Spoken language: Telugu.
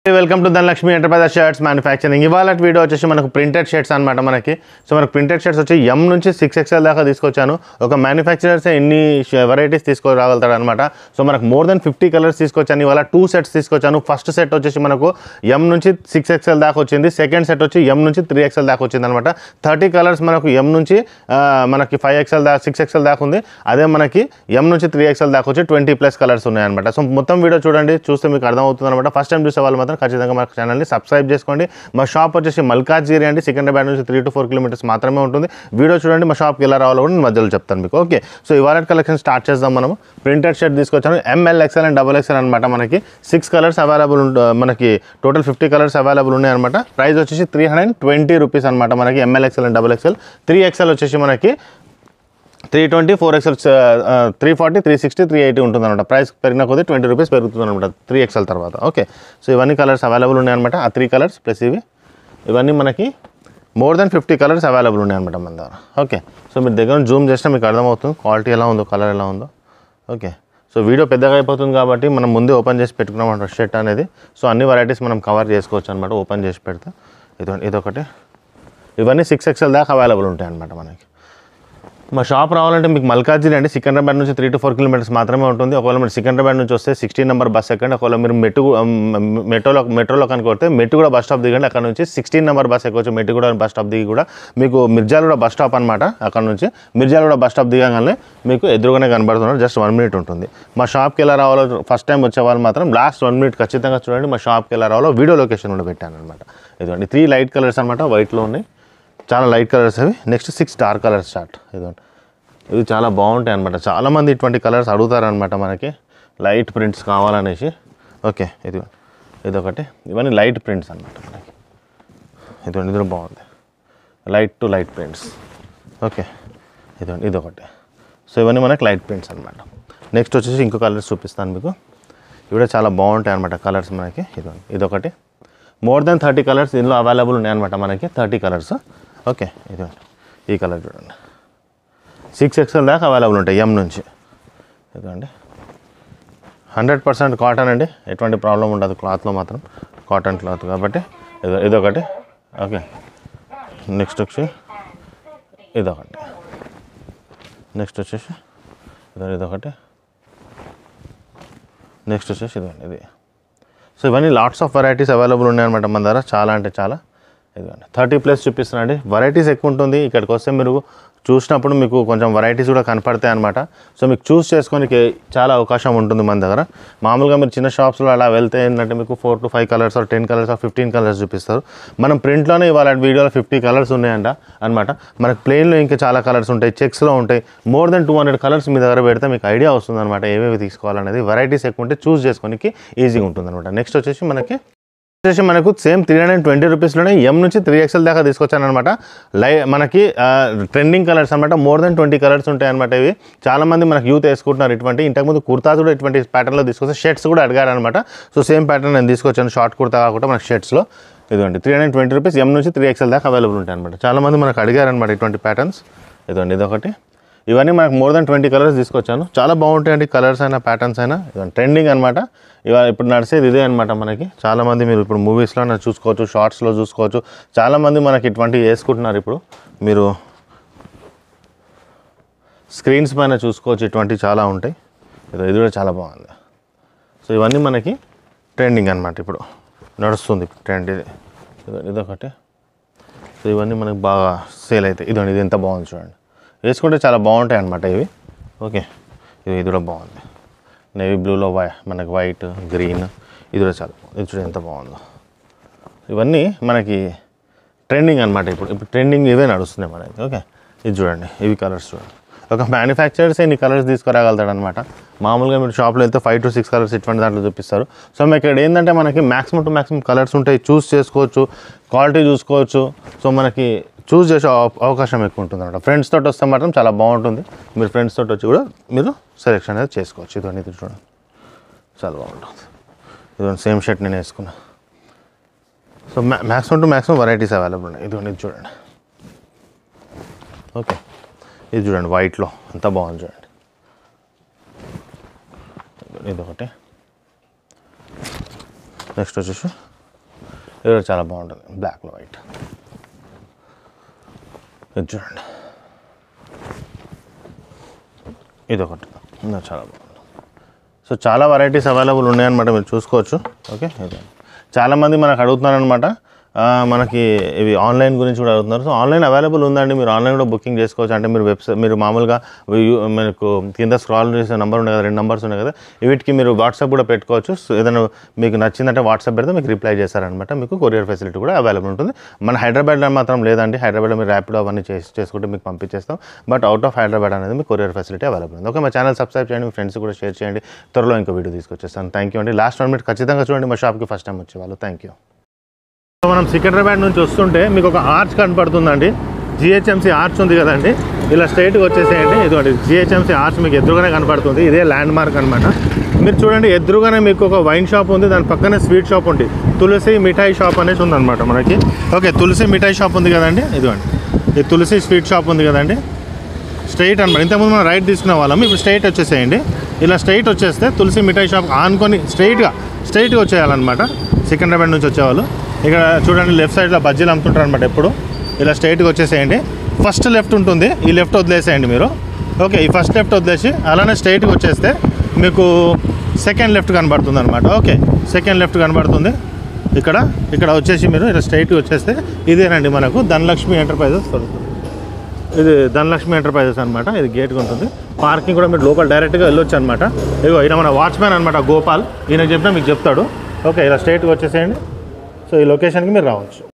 welcome to Dhanalakshmi enterprises shirts manufacturing ఇవాళ వీడియో వచ్చేసి మనకు ప్రింటెడ్ షర్ట్స్ అనమాట మనకి సో మనకు ప్రింటెడ్ షర్ట్స్ వచ్చి ఎం నుంచి సిక్స్ ఎక్స్ఎల్ దాకా తీసుకొచ్చాను ఒక మ్యానుఫ్యాక్చరర్స్ ఇన్ని వెరైటీస్ తీసుకురాగలుగుతాడు అనమాట సో మనకు మోర్ దెన్ ఫిఫ్టీ కలర్స్ తీసుకొచ్చాను ఇవాళ టూ సెట్స్ తీసుకొచ్చాను ఫస్ట్ సెట్ వచ్చేసి మనకు ఎం నుంచి సిక్స్ ఎక్స్ఎల్ దాకా వచ్చింది సెకండ్ సెట్ వచ్చి ఎం నుంచి త్రీ ఎక్స్ఎల్ దాకా వచ్చింది అనమాట థర్టీ కలర్స్ మనకు ఎం నుంచి ఆ, మనకి ఫైవ్ ఎక్స్ఎల్ దాకా సిక్స్ ఎక్స్ఎల్ దాకా ఉంది అదే మనకి ఎం నుంచి త్రీ ఎక్స్ఎల్ దాకా వచ్చి ట్వంటీ ప్లస్ కలర్స్ ఉన్నాయన్నమాట సో మొత్తం వీడియో చూడండి చూస్తే మీకు అర్థమవుతుంది అనమాట ఫస్ట్ టైం చూసే వాళ్ళు మాత్రం ఖచ్చితంగా మా ఛానల్ని సబ్స్క్రైబ్ చేసుకోండి మా షాప్ వచ్చేసి మల్కాజ్గిరి అండి సికింద్రాబాద్ నుంచి త్రీ టు ఫోర్ కిలోమీటర్స్ మాత్రమే ఉంటుంది వీడియో చూడండి మా షాప్కి ఎలా రావాలో కూడా నేను మధ్యలో చెప్తాను మీకు ఓకే సో ఇవాళ కలెక్షన్ స్టార్ట్ చేద్దాం మనం ప్రింటెడ్ షర్ట్ తీసుకొచ్చాను M L XL and double XL అనమాట మనకి సిక్స్ కలర్స్ అవైలబుల్ మనకి టోటల్ ఫిఫ్టీ కలర్స్ అవైలబుల్ ఉన్నాయి అనమాట ప్రైస్ వచ్చేసి త్రీ హండ్రెడ్ ట్వంటీ రూపీస్ అనమాట మనకి M L XL and double XL three XL వచ్చేసి మనకి three twenty four XL three forty three sixty three eighty ఉంటుంది అనమాట ప్రైస్ పెరిగిన కొద్దీ ట్వంటీ రూపీస్ పెరుగుతుంది అనమాట త్రీ ఎక్స్ఎల్ తర్వాత ఓకే సో ఇవన్నీ కలర్స్ అవైలబుల్ ఉన్నాయన్నమాట ఆ త్రీ కలర్స్ ప్లస్ ఇవి ఇవన్నీ మనకి more than fifty colours available ఉన్నాయన్నమాట మన దగ్గర ఓకే సో మీరు దగ్గర జూమ్ చేసినా మీకు అర్థమవుతుంది క్వాలిటీ ఎలా ఉందో కలర్ ఎలా ఉందో ఓకే సో వీడియో పెద్దగా అయిపోతుంది కాబట్టి మనం ముందే ఓపెన్ చేసి పెట్టుకున్నాం షర్ట్ అనేది సో అన్ని వెరైటీస్ మనం కవర్ చేసుకోవచ్చు అనమాట ఓపెన్ చేసి పెడితే ఇది ఇదొకటి ఇవన్నీ సిక్స్ ఎక్స్ఎల్ దాకా అవైలబుల్ ఉంటాయి అనమాట మనకి మా షాప్ రావాలంటే మీకు మల్కాజ్గిరి అండి సికింద్రాబాద్ నుంచి త్రీ టు ఫోర్ కిలోమీటర్స్ మాత్రమే ఉంటుంది ఒకవేళ మీరు సికింద్రాబాద్ నుంచి వస్తే సిక్స్టీన్ నెంబర్ బస్ ఎక్కండి ఒకవేళ మీరు మెట్టు మెట్రోలో మెట్రోలో కనుక వస్తే మెట్టుగూడ బస్ స్టాప్ దిగండి అక్కడ నుంచి సిక్స్టీన్ నెంబర్ బస్ ఎక్కొచ్చు మెట్టుగూడ బస్ స్టాప్ దిగి కూడా మీకు మిర్జాలగూడ బస్ స్టాప్ అనమాట అక్కడ నుంచి మిర్జాలగూడ బస్ స్టాప్ దిగగానే మీకు ఎదురుగానే కనబడుతున్నారు జస్ట్ వన్ మినిట్ ఉంటుంది మా షాప్కి ఎలా రావాలో ఫస్ట్ టైం వచ్చే వాళ్ళు మాత్రం లాస్ట్ వన్ మినిట్ ఖచ్చితంగా చూడండి మా షాప్కి ఎలా రావాలో వీడియో లొకేషన్ కూడా పెట్టాను అనమాట ఇదిగోండి త్రీ లైట్ కలర్స్ అనమాట వైట్లో ఉన్నాయి చాలా లైట్ కలర్స్ అవి next six dark colours start ఇదిగోండి ఇవి చాలా బాగుంటాయి అనమాట చాలామంది ఇటువంటి కలర్స్ అడుగుతారనమాట మనకి లైట్ ప్రింట్స్ కావాలనేసి ఓకే ఇది ఇదొకటి ఇవన్నీ లైట్ ప్రింట్స్ అనమాట మనకి ఇదిగోండి ఇది బాగుంది light to light prints okay ఇదిగోండి ఇదొకటి సో ఇవన్నీ మనకి లైట్ ప్రింట్స్ అనమాట నెక్స్ట్ వచ్చేసి ఇంకో కలర్స్ చూపిస్తాను మీకు ఇవి కూడా చాలా బాగుంటాయి అనమాట కలర్స్ మనకి ఇదిగోండి ఇదొకటి మోర్ దెన్ థర్టీ కలర్స్ ఇందులో అవైలబుల్ ఉన్నాయన్నమాట మనకి థర్టీ కలర్స్ ఓకే ఇదిగోండి ఈ కలర్ చూడండి సిక్స్ ఎక్స్ఎల్ దాకా అవైలబుల్ ఉంటాయి ఎం నుంచి ఇదిగోండి హండ్రెడ్ పర్సెంట్ కాటన్ అండి ఎటువంటి ప్రాబ్లం ఉండదు క్లాత్లో మాత్రం కాటన్ క్లాత్ కాబట్టి ఇది ఇదొకటి ఓకే నెక్స్ట్ వచ్చి ఇదొకటి నెక్స్ట్ వచ్చేసి ఇదో ఇదొకటి నెక్స్ట్ వచ్చేసి ఇదండి ఇది సో ఇవన్నీ లాట్స్ ఆఫ్ వెరైటీస్ అవైలబుల్ ఉన్నాయన్నమాట మన దగ్గర చాలా అంటే చాలా ఇదిగోండి థర్టీ ప్లస్ చూపిస్తున్నాండి వెరైటీస్ ఎక్కువ ఉంటుంది ఇక్కడికి వస్తే మీరు చూసినప్పుడు మీకు కొంచెం వెరైటీస్ కూడా కనపడతాయి అనమాట సో మీకు చూస్ చేసుకోనికి చాలా అవకాశం ఉంటుంది మన దగ్గర మామూలుగా మీరు చిన్న షాప్స్లో అలా వెళ్తే ఏంటంటే మీకు four to five colours or ten colours or fifteen colours చూపిస్తారు మనం ప్రింట్లోనే ఇవాళ వీడియోలో ఫిఫ్టీ కలర్స్ ఉన్నాయంట అనమాట మనకు ప్లెయిన్లో ఇంకా చాలా కలర్స్ ఉంటాయి చెక్స్లో ఉంటాయి more than two hundred colours మీ దగ్గర పెడితే మీకు ఐడియా వస్తుంది అనమాట ఏవేవి తీసుకోవాలనేది వెరైటీస్ ఎక్కువ ఉంటే చూస్ చేసుకోనికి ఈజీగా ఉంటుంది అనమాట నెక్స్ట్ వచ్చేసి మనకి వచ్చేసి మనకు సేమ్ త్రీ హండ్రెడ్ ట్వంటీ రూపీస్లోనే ఎం నుంచి త్రీ ఎక్స్ఎల్ దాకా తీసుకొచ్చాను అనమాట లై మనకి ట్రెండింగ్ కలర్స్ అనమాట మోర్ దెన్ ట్వంటీ కలర్స్ ఉంటాయి అనమాట ఇవి చాలామంది మనకి యూత్ వేసుకుంటున్నారు ఇటువంటి ఇంతకుముందు కుర్తాస్ కూడా ఇటువంటి ప్యాటర్న్లో తీసుకొస్తే షర్ట్స్ కూడా అడిగారు అనమాట సో సేమ్ ప్యాటర్న్ నేను తీసుకొచ్చాను షార్ట్ కుర్తా కాకుండా మనకి షర్ట్స్లో ఇదిగోండి three hundred twenty rupees M నుంచి త్రీ ఎక్స్ఎల్ దాకా అవైలబుల్ ఉంటాయి అనమాట చాలామంది మనకు అడిగారు అనమాట ఇటువంటి ప్యాటర్న్స్ ఇదిగోండి ఇదొకటి ఇవన్నీ మనకు మోర్ దెన్ ట్వంటీ కలర్స్ తీసుకొచ్చాను చాలా బాగుంటాయండి కలర్స్ అయినా ప్యాటర్న్స్ అయినా ఇవన్నీ ట్రెండింగ్ అనమాట ఇవాళ ఇప్పుడు నడిచేది ఇదే అనమాట మనకి చాలామంది మీరు ఇప్పుడు మూవీస్లో చూసుకోవచ్చు షార్ట్స్లో చూసుకోవచ్చు చాలామంది మనకి ఇటువంటివి వేసుకుంటున్నారు ఇప్పుడు మీరు స్క్రీన్స్ పైన చూసుకోవచ్చు ఇటువంటివి చాలా ఉంటాయి ఇది ఇది కూడా చాలా బాగుంది సో ఇవన్నీ మనకి ట్రెండింగ్ అనమాట ఇప్పుడు నడుస్తుంది ట్రెండ్ ఇది ఇది- ఇదొకటి సో ఇవన్నీ మనకి బాగా సేల్ అవుతాయి ఇదండి ఇది ఎంత బాగుంది చూడండి వేసుకుంటే చాలా బాగుంటాయి అనమాట ఇవి ఓకే ఇది ఇది కూడా బాగుంది నేవీ బ్లూలో వై మనకి వైట్ గ్రీన్ ఇది కూడా చాలా బాగుంది ఇది చూడండి ఎంత బాగుందో ఇవన్నీ మనకి ట్రెండింగ్ అనమాట ఇప్పుడు ఇప్పుడు ట్రెండింగ్ ఇవే నడుస్తున్నాయి మనకి ఓకే ఇది చూడండి ఇవి కలర్స్ చూడండి ఒక మ్యానుఫ్యాక్చరర్స్ ఇన్ని కలర్స్ తీసుకురాగలుగుతాడు అనమాట మామూలుగా మీరు షాప్లో వెళ్తే ఫైవ్ టు సిక్స్ కలర్స్ ఇటువంటి దాంట్లో చూపిస్తారు సో మీకు ఇక్కడ ఏంటంటే మనకి మ్యాక్సిమం టు మ్యాక్సిమం కలర్స్ ఉంటాయి చూస్ చేసుకోవచ్చు క్వాలిటీ చూసుకోవచ్చు సో మనకి చూస్ చేసే అవ- అవకాశం ఎక్కువ ఉంటుంది అనమాట ఫ్రెండ్స్ తోటి వస్తే మాత్రం చాలా బాగుంటుంది మీరు ఫ్రెండ్స్ తోటి వచ్చి కూడా మీరు సెలెక్షన్ అనేది చేసుకోవచ్చు ఇదన్నీ ఇది చూడండి చాలా బాగుంటుంది ఇదిగోండి సేమ్ షర్ట్ నేను వేసుకున్నా సో మ్యా maximum to maximum varieties available ఉన్నాయి ఇదిగోండి ఇది చూడండి ఓకే ఇది చూడండి వైట్లో అంతా బాగుంది చూడండి ఇది ఒకటి నెక్స్ట్ వచ్చేసి ఇది కూడా చాలా బాగుంటుంది బ్లాక్లో వైట్ ఇది చూడండి ఇది ఒకటి ఇది చాలా బాగుంది సో చాలా వెరైటీస్ అవైలబుల్ ఉన్నాయన్నమాట మీరు చూసుకోవచ్చు ఓకే ఇది చాలామంది మనకు అడుగుతున్నారనమాట ఆ, మనకి ఇవి ఆన్లైన్ గురించి కూడా అడుగుతున్నారు సో ఆన్లైన్ అవైలబుల్ ఉందండి మీరు ఆన్లైన్ కూడా బుకింగ్ చేసుకోవచ్చు అంటే మీరు వెబ్సైట్ మీరు మామూలుగా యు- మీకు కింద స్క్రాల్ చేసే నెంబర్ ఉన్నాయి కదా రెండు నెంబర్స్ ఉన్నాయి కదా వీటికి మీరు వాట్సాప్ కూడా పెట్టుకోవచ్చు సో ఏదైనా మీకు నచ్చిందంటే వాట్సాప్ పెడితే మీకు రిప్లై చేస్తారనమాట మీకు కొరియర్ ఫెసిలిటీ కూడా అవైలబుల్ ఉంటుంది మన హైదరాబాద్లో మాత్రం లేదండి హైదరాబాద్లో మీరు ర్యాపిడో అవన్నీ చేసి చేసుకుంటే మీకు పంపించేస్తాం బట్ అవుట్ ఆఫ్ హైదరాబాద్ అనేది మీకు కొరియర్ ఫెసిలిటీ అవైలబుల్ ఉంది ఓకే మా ఛానల్ సబ్స్క్రైబ్ చేయండి మీ ఫ్రెండ్స్ కూడా షేర్ చేయండి త్వరలో ఇంకో వీడియో తీసుకొచ్చేస్తాను థ్యాంక్ యూ అండి లాస్ట్ వన్ మినిట్ ఖచ్చితంగా చూడండి మా షాప్కి ఫస్ట్ టైం వచ్చేవాళ్ళు థ్యాంక్ యూ సో మనం సికింద్రాబాద్ నుంచి వస్తుంటే మీకు ఒక ఆర్చ్ కనపడుతుందండి జిహెచ్ఎంసీ ఆర్చ్ ఉంది కదండి ఇలా స్ట్రైట్గా వచ్చేసేయండి ఇదిగోండి జిహెచ్ఎంసీ ఆర్చ్ మీకు ఎదురుగానే కనపడుతుంది ఇదే ల్యాండ్ మార్క్ అనమాట మీరు చూడండి ఎదురుగానే మీకు ఒక వైన్ షాప్ ఉంది దాని పక్కనే స్వీట్ షాప్ ఉంది తులసి మిఠాయి షాప్ అనేసి ఉందన్నమాట మనకి ఓకే తులసి మిఠాయి షాప్ ఉంది కదండి ఇదిగోండి ఇది తులసి స్వీట్ షాప్ ఉంది కదండి స్ట్రైట్ అనమాట ఇంతకుముందు మనం రైట్ తీసుకునే వాళ్ళం ఇప్పుడు స్ట్రైట్ వచ్చేసేయండి ఇలా స్ట్రైట్ వచ్చేస్తే తులసి మిఠాయి షాప్ ఆనుకొని స్ట్రైట్గా స్ట్రైట్గా వచ్చేయాలన్నమాట సికింద్రాబాద్ నుంచి వచ్చేవాళ్ళు ఇక్కడ చూడండి లెఫ్ట్ సైడ్లో బజ్జీలు అమ్ముతుంటారు అనమాట ఎప్పుడు ఇలా స్ట్రైట్గా వచ్చేసేయండి ఫస్ట్ లెఫ్ట్ ఉంటుంది ఈ లెఫ్ట్ వదిలేసేయండి మీరు ఓకే ఈ ఫస్ట్ లెఫ్ట్ వదిలేసి అలానే స్ట్రైట్గా వచ్చేస్తే మీకు సెకండ్ లెఫ్ట్ కనబడుతుంది అనమాట ఓకే సెకండ్ లెఫ్ట్ కనబడుతుంది ఇక్కడ ఇక్కడ వచ్చేసి మీరు ఇలా స్ట్రైట్గా వచ్చేస్తే ఇదేనండి మనకు ధనలక్ష్మి ఎంటర్ప్రైజెస్ దొరుకుతుంది ఇది ధనలక్ష్మి ఎంటర్ప్రైజెస్ అనమాట ఇది గేట్గా ఉంటుంది పార్కింగ్ కూడా మీరు లోపల డైరెక్ట్గా వెళ్ళొచ్చు అనమాట ఇగో ఈయన మన వాచ్మ్యాన్ అనమాట గోపాల్ ఈయన చెప్పినా మీకు చెప్తాడు ఓకే ఇలా స్ట్రైట్గా వచ్చేసేయండి సో ఈ లొకేషన్కి మీరు రావచ్చు